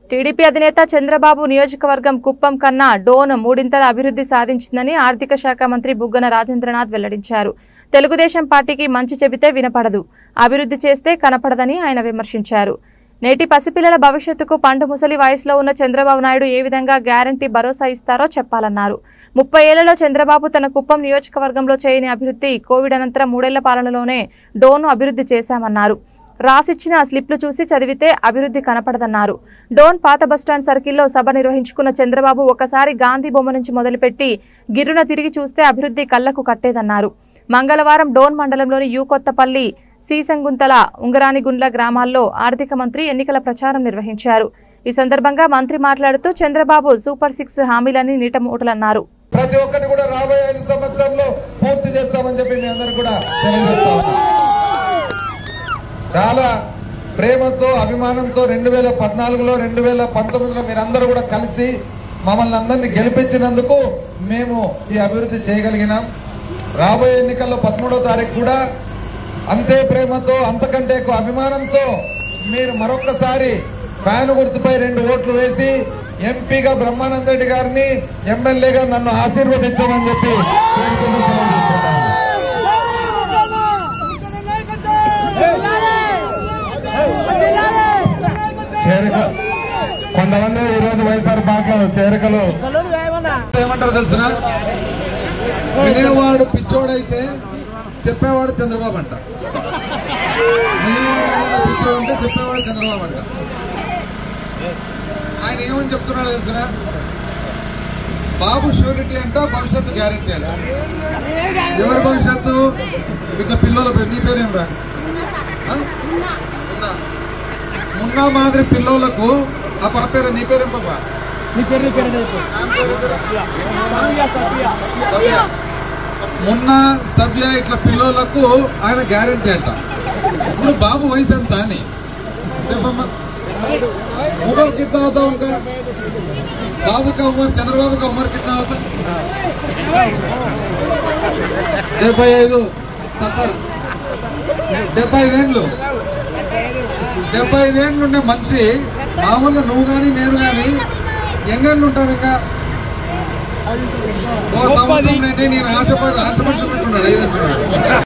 TDP అధినేత చంద్రబాబు నియోజకవర్గం కుప్పం కన్నా డోన్ మూడింతల అభివృద్ధి సాధించిందని ఆర్థిక శాఖ మంత్రి బుగ్గన రాజేంద్రనాథ్ వెల్లడించారు తెలుగుదేశం పార్టీకి మంచి చెబితే వినపడదు అభివృద్ధి చేస్తే కనపడదని ఆయన విమర్శించారు నేటి పసిపిల్లల భవిష్యత్తుకు పండు ముసలి వయసులో ఉన్న చంద్రబాబు నాయుడు ఏ విధంగా గ్యారంటీ భరోసా ఇస్తారో చెప్పాలన్నారు ముప్పై ఏళ్లలో చంద్రబాబు తన కుప్పం నియోజకవర్గంలో చేయని అభివృద్ధి కోవిడ్ అనంతరం మూడేళ్ల పాలనలోనే డోను అభివృద్ధి చేశామన్నారు రాసిచ్చిన స్లిప్లు చూసి చదివితే అభివృద్ధి కనపడదన్నారు డోన్ పాత బస్టాండ్ సర్కిల్లో సభ నిర్వహించుకున్న చంద్రబాబు ఒకసారి గాంధీ బొమ్మ నుంచి మొదలుపెట్టి గిర్రున తిరిగి చూస్తే అభివృద్ధి కళ్లకు కట్టేదన్నారు మంగళవారం డోన్ మండలంలోని యూ కొత్తపల్లి సీసంగుంతల ఉంగరానిగుండ్ల గ్రామాల్లో ఆర్థిక మంత్రి ఎన్నికల ప్రచారం నిర్వహించారు ఈ సందర్భంగా మంత్రి మాట్లాడుతూ చంద్రబాబు సూపర్ సిక్స్ హామీలని నీటమూటలన్నారు ప్రతి ఒక్కటి కూడా రాబోయే ఐదు సంవత్సరాల్లో పూర్తి చేస్తామని చెప్పి మీ అందరు కూడా తెలియజేస్తా ఉన్నాం. చాలా ప్రేమతో అభిమానంతో రెండు వేల పద్నాలుగులో రెండు వేల పంతొమ్మిదిలో మీరందరూ కూడా కలిసి మమ్మల్ని అందరినీ గెలిపించినందుకు మేము ఈ అభివృద్ధి చేయగలిగినాం రాబోయే ఎన్నికల్లో పదమూడో తారీఖు కూడా అంతే ప్రేమతో అంతకంటే ఎక్కువ అభిమానంతో మీరు మరొక్కసారి ఫ్యాన్ గుర్తుపై రెండు ఓట్లు వేసి ఎంపీగా బ్రహ్మానంద రెడ్డి గారిని ఎమ్మెల్యేగా నన్ను ఆశీర్వదించమని చెప్పి కోరుకుంటూ సెలవు తీసుకుంటాను. చేరిక కొంతమంది ఈ రోజు వైఎస్ఆర్ పార్టీలో చేరికలు ఏమంటారు తెలిసిన వినేవాడు పిచ్చోడైతే చెప్పేవాడు చంద్రబాబు అంట వినేవాడు ఏదైనా పిచ్చోడు ఉంటే చెప్పేవాడు చంద్రబాబు అంట ఆయన ఏమని చెప్తున్నాడు తెలిసిన బాబు షూరిటీ అంట భవిష్యత్తు గ్యారంటీ అంట ఎవరి భవిష్యత్తు ఇట్లా పిల్లల పేరు నీ పేరేం రా ఆ? మున్నా. మున్నా మాదిరి పిల్లలకు ఆ పాప పేరు నీ పేరేం పాప ఆమె పేరు పేరు? సభ్య. మొన్న సభ్య ఇట్లా పిల్లలకు ఆయన గ్యారంటీ అంట ఇప్పుడు బాబు వయసు ఎంత అని చెప్పమ్మా उम्र कितना होता उनका बाबू का उम्र चंद्रबाबू का उम्र कितना होता డెబ్బై ఐదు సత్తర్ డెబ్బై ఐదేండ్లు డెబ్బై ఐదేండ్లు ఉండే మనిషి మామూలుగా నువ్వు కానీ నేను కానీ ఎన్నేళ్ళు ఉంటావు ఇంకా ఓ సంవత్సరం నేను నేను ఆశపడి ఆశపడి పెట్టుకున్నాడు ఐదు అంటున్నాడు